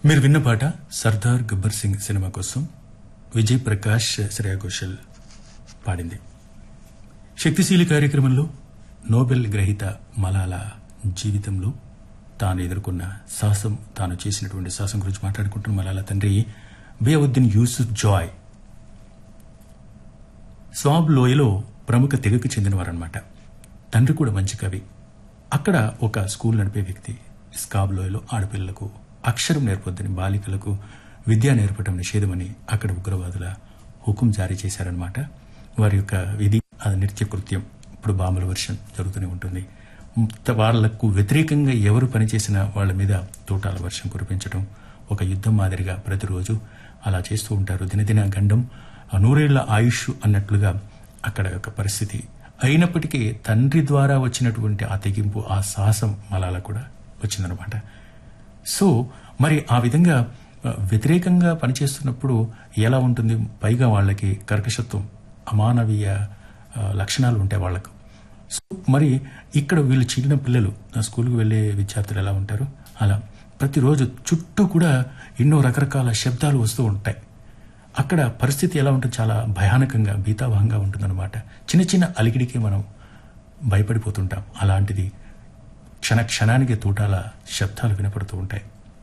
మీరు విన్న పాట సర్దార్ గబ్బర్ సింగ్ సినిమా కోసం విజయ్ ప్రకాష్ శ్రేయా ఘోషల్ పాడింది శక్తిశీలి కార్యక్రమంలో నోబెల్ గ్రహీత మలాలా జీవితంలో తాను ఎదుర్కొన్న సాహసం తాను చేసినటువంటి సాహసం గురించి మాట్లాడుకుంటున్న మలాలా తండ్రి బియావుద్దీన్ యూసుఫ్ జాయ్ స్వాబ్ లోయలో ప్రముఖ తెగకు చెందినవారన్నమాట తండ్రి కూడా మంచి కవి అక్కడ ఒక స్కూల్ నడిపే వ్యక్తి స్కాబ్ లోయలో ఆడపిల్లలకు అక్షరం నేర్పొద్దని బాలికలకు విద్య నేర్పడం నిషేధమని అక్కడ ఉగ్రవాదుల హుకుం జారీ చేశారనమాట వారి యొక్క విధి ఆ నిత్య కృత్యం ఇప్పుడు బాంబుల వర్షం జరుగుతూనే ఉంటుంది త- వాళ్లకు వ్యతిరేకంగా ఎవరు పనిచేసినా వాళ్ళ మీద తోటాల వర్షం కురిపించడం ఒక యుద్ధం మాదిరిగా ప్రతిరోజు అలా చేస్తూ ఉంటారు దినదిన గండం ఆ నూరేళ్ల ఆయుష్ అన్నట్లుగా అక్కడ యొక్క పరిస్థితి అయినప్పటికీ తండ్రి ద్వారా వచ్చినటువంటి ఆ తెగింపు ఆ సాహసం మలాల కూడా వచ్చిందనమాట సో మరి ఆ విధంగా ఆ, వ్యతిరేకంగా పనిచేస్తున్నప్పుడు ఎలా ఉంటుంది పైగా వాళ్ళకి కర్కశత్వం అమానవీయ ఆ, లక్షణాలు ఉంటాయి వాళ్ళకు సో మరి ఇక్కడ వీళ్ళు చిన్న పిల్లలు ఆ స్కూల్కి వెళ్ళే విద్యార్థులు ఎలా ఉంటారు అలా ప్రతిరోజు చుట్టూ కూడా ఎన్నో రకరకాల శబ్దాలు వస్తూ ఉంటాయి అక్కడ పరిస్థితి ఎలా ఉంటుంది చాలా భయానకంగా భీతావహంగా ఉంటుందన్నమాట చిన్న చిన్న అలికిడికి మనం భయపడిపోతుంటాం అలాంటిది క్షణ క్షణానికి తూటాల శబ్దాలు వినపడుతూ ఉంటాయి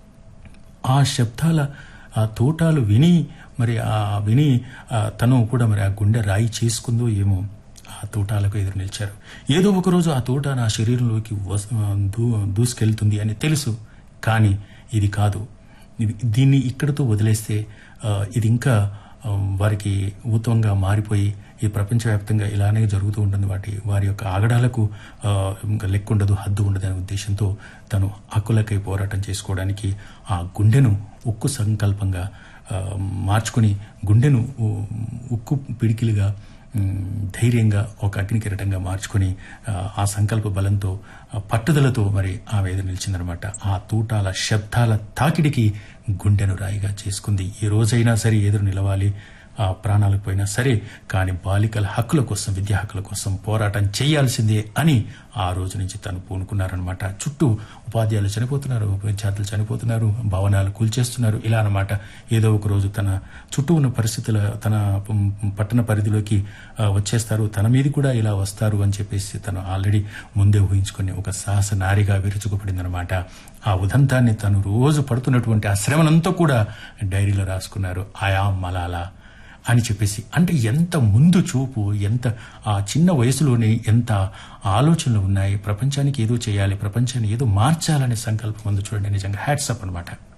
ఆ శబ్దాల ఆ తోటాలు విని మరి ఆ విని ఆ తను కూడా మరి ఆ గుండె రాయి చేసుకుందో ఏమో ఆ తోటాలకు ఎదురు నిలిచారు ఏదో ఒక రోజు ఆ తోట నా శరీరంలోకి వస్- దూ దూసుకెళ్తుంది అని తెలుసు కానీ ఇది కాదు ఇది- దీన్ని ఇక్కడతో వదిలేస్తే ఆ, ఇది ఇంకా ఆ, వారికి ఊతంగా మారిపోయి ఈ ప్రపంచవ్యాప్తంగా ఇలానే జరుగుతూ ఉంటుంది వాటి వారి యొక్క ఆగడాలకు ఆ, ఇంకా లెక్కుండదు హద్దు ఉండదు అనే ఉద్దేశంతో తను హక్కులకై పోరాటం చేసుకోవడానికి ఆ గుండెను ఉక్కు సంకల్పంగా ఆ, మార్చుకుని గుండెను ఉ- ఉక్కు పిడికిలుగా ఉమ్, ధైర్యంగా ఒక అగ్ని కిరటంగా మార్చుకుని ఆ, ఆ సంకల్ప బలంతో ఆ పట్టుదలతో మరి ఆమె ఎదురు నిలిచిందనమాట ఆ తూటాల శబ్దాల తాకిడికి గుండెను రాయిగా చేసుకుంది ఏ రోజైనా సరే ఎదురు నిలవాలి ఆ ప్రాణాలకు పోయినా సరే కానీ బాలికల హక్కుల కోసం విద్యా హక్కుల కోసం పోరాటం చేయాల్సిందే అని ఆ రోజు నుంచి తను పూనుకున్నారనమాట చుట్టూ ఉపాధ్యాయులు చనిపోతున్నారు విద్యార్థులు చనిపోతున్నారు భవనాలు కూల్చేస్తున్నారు ఇలా అన్నమాట ఏదో ఒక రోజు తన చుట్టూ ఉన్న పరిస్థితుల తన పం- పట్టణ పరిధిలోకి ఆ, వచ్చేస్తారు తన మీద కూడా ఇలా వస్తారు అని చెప్పేసి తను ఆల్రెడీ ముందే ఊహించుకుని ఒక సాహస నారిగా విరుచుకుపడిందనమాట ఆ ఉదంతాన్ని తను రోజు పడుతున్నటువంటి ఆ శ్రమనంతా కూడా డైరీలో రాసుకున్నారు ఆయా మలాలా అని చెప్పేసి అంటే ఎంత ముందు చూపు ఎంత ఆ చిన్న వయసులోనే ఎంత ఆలోచనలు ఉన్నాయి ప్రపంచానికి ఏదో చేయాలి ప్రపంచాన్ని ఏదో మార్చాలనే సంకల్పం ముందు చూడండి నిజంగా హ్యాట్సప్ అనమాట